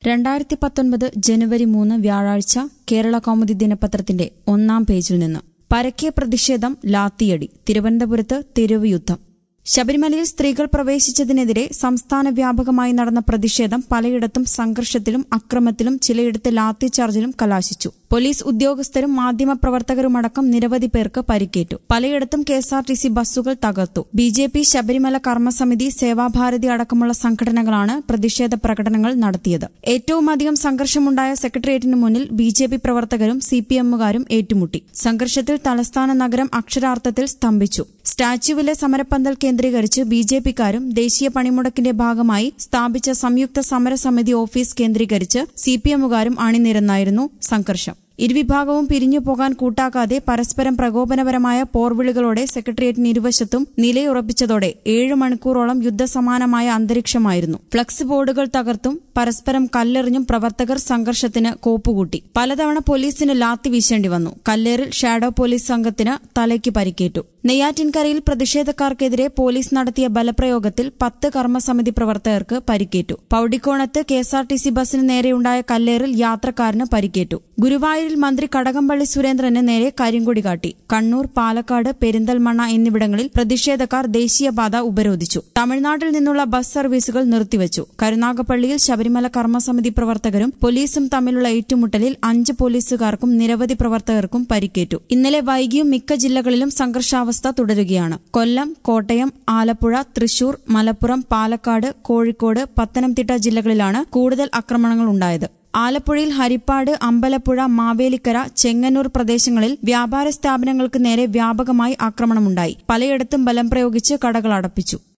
രണ്ടായിരത്തി പത്തൊൻപത് ജനുവരി മൂന്ന് വ്യാഴാഴ്ച കേരള കൗമുദി ദിനപത്രത്തിന്റെ ഒന്നാം പേജിൽ നിന്ന് പരക്കെ പ്രതിഷേധം ലാത്തിയടി തിരുവനന്തപുരത്ത് തെരുവ് യുദ്ധം ശബരിമലയിൽ സ്ത്രീകൾ പ്രവേശിച്ചതിനെതിരെ സംസ്ഥാന വ്യാപകമായി നടന്ന പ്രതിഷേധം പലയിടത്തും സംഘർഷത്തിലും അക്രമത്തിലും ചിലയിടത്ത് ലാത്തി ചാർജിലും കലാശിച്ചു പോലീസ് ഉദ്യോഗസ്ഥരും മാധ്യമപ്രവർത്തകരുമടക്കം നിരവധി പേർക്ക് പരിക്കേറ്റു പലയിടത്തും കെഎസ്ആർടിസി ബസ്സുകൾ തകർത്തു ബി ജെ പി ശബരിമല കർമ്മസമിതി സേവാഭാരതി അടക്കമുള്ള സംഘടനകളാണ് പ്രതിഷേധ പ്രകടനങ്ങൾ നടത്തിയത് ഏറ്റവുമധികം സംഘർഷമുണ്ടായ സെക്രട്ടേറിയറ്റിന് മുന്നിൽ ബി ജെ പി പ്രവർത്തകരും സി പി എമ്മുകാരും ഏറ്റുമുട്ടി സംഘർഷത്തിൽ തലസ്ഥാന നഗരം അക്ഷരാർത്ഥത്തിൽ സ്തംഭിച്ചു സ്റ്റാച്യുവിലെ സമരപ്പന്തൽ കേന്ദ്രീകരിച്ച് ബി ജെ പിക്കാരും ദേശീയ പണിമുടക്കിന്റെ ഭാഗമായി സ്ഥാപിച്ച സംയുക്ത സമരസമിതി ഓഫീസ് കേന്ദ്രീകരിച്ച് സി പി എമ്മുകാരും അണിനിരന്നായിരുന്നു സംഘർഷം ഇരുവിഭാഗവും പിരിഞ്ഞു പോകാൻ കൂട്ടാക്കാതെ പരസ്പരം പ്രകോപനപരമായ പോർവിളികളോടെ സെക്രട്ടേറിയറ്റിന് ഇരുവശത്തും നിലയുറപ്പിച്ചതോടെ ഏഴ് മണിക്കൂറോളം യുദ്ധസമാനമായ അന്തരീക്ഷമായിരുന്നു ഫ്ലക്സ് ബോർഡുകൾ തകർത്തും പരസ്പരം കല്ലെറിഞ്ഞും പ്രവർത്തകർ സംഘർഷത്തിന് കോപ്പുകൂട്ടി പലതവണ പോലീസിന് ലാത്തി വീശേണ്ടി വന്നു കല്ലേറിൽ ഷാഡോ പോലീസ് സംഘത്തിന് തലയ്ക്ക് പരിക്കേറ്റു നെയ്യാറ്റിൻകരയിൽ പ്രതിഷേധക്കാർക്കെതിരെ പോലീസ് നടത്തിയ ബലപ്രയോഗത്തിൽ പത്ത് കർമ്മസമിതി പ്രവർത്തകർക്ക് പരിക്കേറ്റു പൌടിക്കോണത്ത് കെഎസ്ആർടിസി ബസിന് നേരെയുണ്ടായ കല്ലേറിൽ യാത്രക്കാരന് പരിക്കേറ്റു ഗുരുവായൂരിൽ മന്ത്രി കടകംപള്ളി സുരേന്ദ്രന് നേരെ കരിങ്കൊടി കാട്ടി കണ്ണൂർ പാലക്കാട് പെരിന്തൽമണ്ണ എന്നിവിടങ്ങളിൽ പ്രതിഷേധക്കാർ ദേശീയപാത ഉപരോധിച്ചു തമിഴ്നാട്ടിൽ നിന്നുള്ള ബസ് സർവീസുകൾ നിർത്തിവച്ചു കരുനാഗപ്പള്ളിയിൽ ശബരിമല കർമ്മസമിതി പ്രവർത്തകരും പോലീസും തമ്മിലുള്ള ഏറ്റുമുട്ടലിൽ അഞ്ച് പോലീസുകാർക്കും നിരവധി പ്രവർത്തകർക്കും പരിക്കേറ്റു ഇന്നലെ വൈകിയും മിക്ക ജില്ലകളിലും സംഘർഷാവസ്ഥ തുടരുകയാണ് കൊല്ലം കോട്ടയം ആലപ്പുഴ തൃശൂർ മലപ്പുറം പാലക്കാട് കോഴിക്കോട് പത്തനംതിട്ട ജില്ലകളിലാണ് കൂടുതൽ ആക്രമണങ്ങൾ ഉണ്ടായത് ആലപ്പുഴയിൽ ഹരിപ്പാട് അമ്പലപ്പുഴ മാവേലിക്കര ചെങ്ങന്നൂർ പ്രദേശങ്ങളിൽ വ്യാപാര സ്ഥാപനങ്ങൾക്ക് നേരെ വ്യാപകമായി ആക്രമണമുണ്ടായി പലയിടത്തും ബലം പ്രയോഗിച്ച് കടകൾ അടപ്പിച്ചു